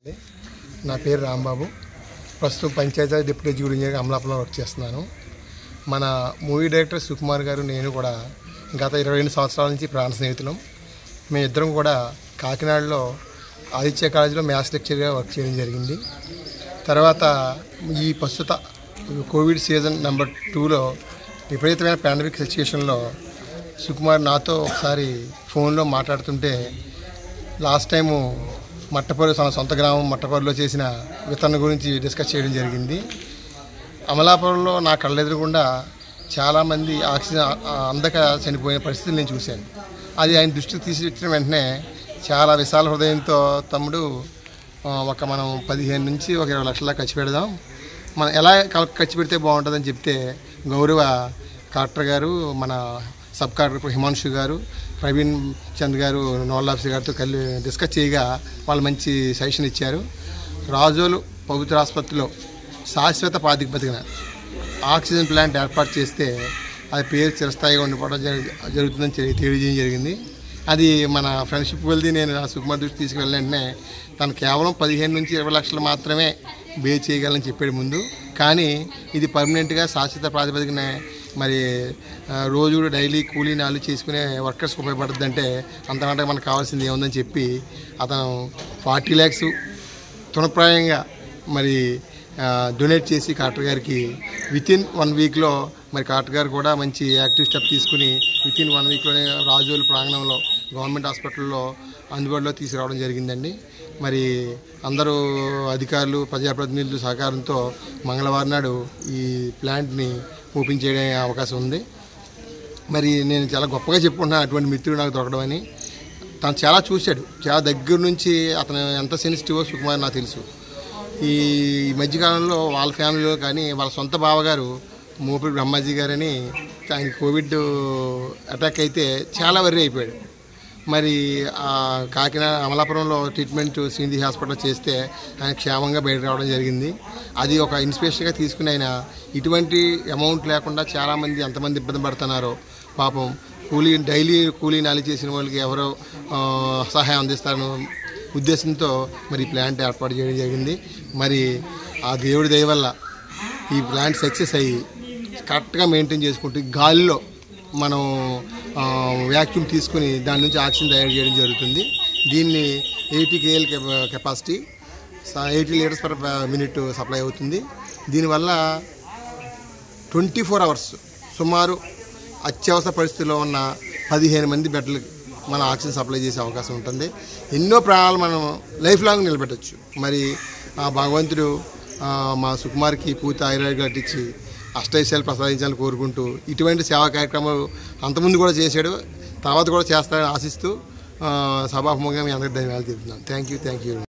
నా పేరు రాంబాబు ప్రస్తుతం పంచాయతీ డిప్యూటీ ఎగ్జిక్యూటివ్ ఇంజనీర్ అమలాపురంలో వర్క్ చేస్తున్నాను మన మూవీ డైరెక్టర్ సుకుమార్ గారు నేను కూడా గత ఇరవై రెండు సంవత్సరాల నుంచి ప్రాణ స్నేహితులం మేమిద్దరం కూడా కాకినాడలో ఆదిత్య కాలేజీలో మ్యాథ్స్ లెక్చర్గా వర్క్ చేయడం జరిగింది తర్వాత ఈ ప్రస్తుత కోవిడ్ సీజన్ నెంబర్ టూలో విపరీతమైన పాండమిక్ సిచ్యుయేషన్లో సుకుమార్ నాతో ఒకసారి ఫోన్లో మాట్లాడుతుంటే లాస్ట్ టైము మట్టపల్లి తన సొంత గ్రామం మట్టపల్లిలో చేసిన వితరణ గురించి డిస్కస్ చేయడం జరిగింది అమలాపురంలో నా కళ్ళెదురుగుండా చాలామంది ఆక్సిజన్ ఆ- ఆ అందక చనిపోయిన పరిస్థితులు నేను చూశాను అది ఆయన దృష్టికి తీసుకొచ్చిన వెంటనే చాలా విశాల హృదయంతో తమ్ముడు ఆ, ఒక మనం పదిహేను నుంచి ఒక ఇరవై లక్షల ఖర్చు పెడదాం మనం ఎలా క- ఖర్చు పెడితే బాగుంటుందని చెప్తే గౌరవ కలెక్టర్ గారు మన సబ్ కలెక్టర్ హిమాంశు గారు ప్రవీణ్ చంద్ గారు నోడల్ ఆఫీసర్ గారితో కలిసి డిస్కస్ చేయగా వాళ్ళు మంచి సజెషన్ ఇచ్చారు రాజోలు పవిత్ర ఆసుపత్రిలో శాశ్వత ప్రాతిపదికన ఆక్సిజన్ ప్లాంట్ ఏర్పాటు చేస్తే అది పేరు చిరస్థాయిగా ఉండిపోవడం జరి- జరుగుతుందని తెలి- తెలియజేయడం జరిగింది అది మన ఫ్రెండ్షిప్ వెళ్తే నేను ఆ సుకుమార్ దృష్టి తీసుకువెళ్ళిన వెంటనే తను కేవలం పదిహేను నుంచి ఇరవై లక్షలు మాత్రమే బే చేయగలని చెప్పాడు ముందు కానీ ఇది పర్మనెంట్గా శాశ్వత ప్రాతిపదికన మరి ఆ, రోజు కూడా డైలీ కూలీ నాలు చేసుకునే వర్కర్స్కి ఉపయోగపడుతుంది అంటే అంతకంటే మనకు కావాల్సింది ఏముందని చెప్పి అతను ఫార్టీ ల్యాక్స్ తృణప్రాయంగా మరి డొనేట్ చేసి కలెక్టర్ గారికి విత్ ఇన్ వన్ వీక్లో మరి కలెక్టర్ గారు కూడా మంచి యాక్టివ్ స్టెప్ తీసుకుని విత్ ఇన్ వన్ వీక్లోనే రాజోలు ప్రాంగణంలో గవర్నమెంట్ హాస్పిటల్లో అందుబాటులో తీసుకురావడం జరిగిందండి మరి అందరూ అధికారులు ప్రజాప్రతినిధులు సహకారంతో మంగళవారం నాడు ఈ ప్లాంట్ని ఓపెన్ చేయడం అవకాశం ఉంది మరి నేను చాలా గొప్పగా చెప్పుకుంటున్నాను అటువంటి మిత్రుడు నాకు దొరకడం అని తను చాలా చూశాడు చాలా దగ్గర నుంచి అతను ఎంత సెన్సిటివో సుకుమార్ నాకు తెలుసు ఈ మధ్యకాలంలో వాళ్ళ ఫ్యామిలీలో కానీ వాళ్ళ సొంత బావగారు మోపిడి బ్రహ్మాజీ గారని ఆయన కోవిడ్ అటాక్ అయితే చాలా వర్రీ అయిపోయాడు మరి ఆ కాకినాడ అమలాపురంలో ట్రీట్మెంట్ సింధి హాస్పిటల్లో చేస్తే ఆయన క్షేమంగా బయట రావడం జరిగింది అది ఒక ఇన్స్పిరేషన్గా తీసుకుని ఆయన ఇటువంటి అమౌంట్ లేకుండా చాలామంది ఎంతమంది ఇబ్బంది పడుతున్నారో పాపం కూలీ డైలీ కూలీ నాలి చేసిన వాళ్ళకి ఎవరో ఆ, సహాయం అందిస్తారని ఉద్దేశంతో మరి ఈ ప్లాంట్ ఏర్పాటు చేయడం జరిగింది మరి ఆ దేవుడి దయ వల్ల ఈ ప్లాంట్ సక్సెస్ అయ్యి కరెక్ట్గా మెయింటైన్ చేసుకుంటూ గాలిలో మనం వ్యాక్యూమ్ తీసుకుని దాని నుంచి ఆక్సిజన్ తయారు చేయడం జరుగుతుంది దీన్ని eighty KL capacity eighty litres per minute supply అవుతుంది దీనివల్ల ట్వంటీ ఫోర్ అవర్స్ సుమారు అత్యవసర పరిస్థితిలో ఉన్న పదిహేను మంది బెడ్లకి మన ఆక్సిజన్ సప్లై చేసే అవకాశం ఉంటుంది ఎన్నో ప్రాణాలు మనం లైఫ్ లాంగ్ నిలబెట్టచ్చు మరి ఆ భగవంతుడు ఆ, మా సుకుమార్కి పూర్తి ఆయుర్వేద ఇచ్చి అష్టైశాలు ప్రసాదించాలని కోరుకుంటూ ఇటువంటి సేవా కార్యక్రమాలు అంతకుముందు కూడా చేశాడు తర్వాత కూడా చేస్తాడని ఆశిస్తూ ఆ, సభాముఖంగా మీ అందరికీ ధన్యవాదాలు చెప్తున్నాను థ్యాంక్ యూ థ్యాంక్ యూ